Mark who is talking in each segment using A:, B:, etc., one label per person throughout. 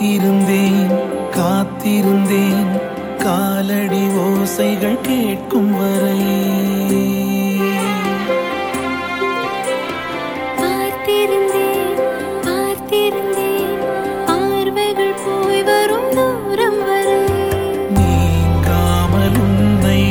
A: காத்திருந்தேன் காத்திருந்தேன் காலடி ஓசைகள் கேட்கும் வரை
B: பார்த்திருந்தேன் பார்த்திருந்தேன் பார்வைகள் போய் வரும் தூரம் வரை
A: நீங்காமல் உன்னை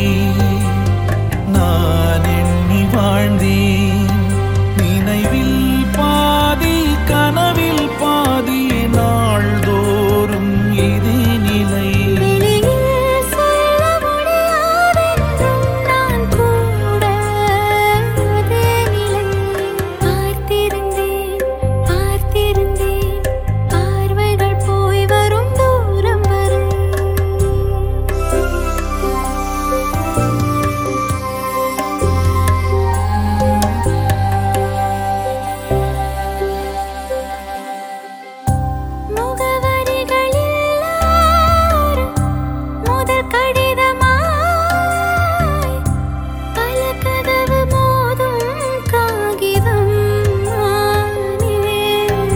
A: நான் எண்ணி வாழ்ந்தேன் நினைவில் பாதி கனவில் பாதி நாள்தோறும் இதே நிலை
B: வெளியில் சொல்ல முடியாதென்றும் நான் கூட அதே நிலை பார்த்திருந்தேன் பார்த்திருந்தேன் பார்வைகள் போய் வரும் தூரம் வரை முகவரிகள் எல்லாரும் முதல் கடிதமாய் பல கதவு மோதும் காகிதம் ஆனேன்.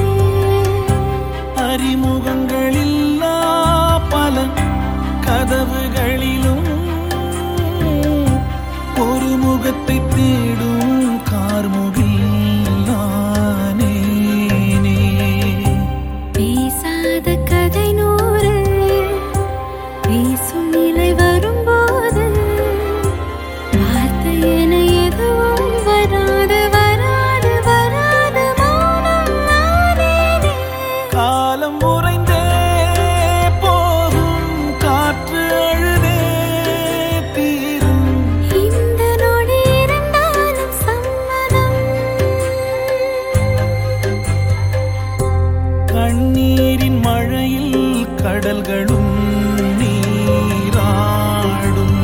A: அறிமுகங்களில்லா பல கதவுகளிலும் ஒரு முகத்தை தேடும் கார்முகில் நானேனே.
B: பேசாத கதை நூறு பேசும் நிலை வரும்போது வார்த்தை என எதுவும் வராது வராது வராது மௌனம் நானேனே
A: காலம் உறைந்தே போகும் காற்று அழுதே தீரும்
B: இந்த நொடி இருந்தாலும் சம்மதம்
A: கண்ணீரின் மழையில் கடல்களும் நீராடும்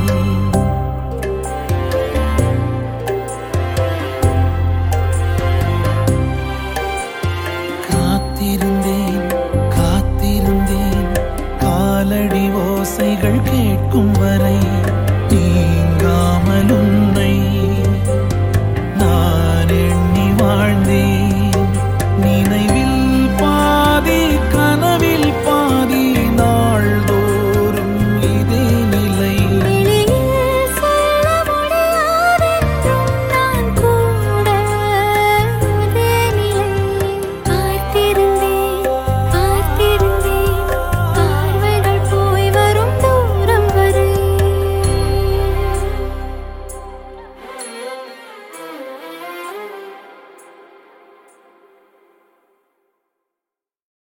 A: காத்திருந்தேன் காத்திருந்தேன் காலடி ஓசைகள் கேட்கும் வரை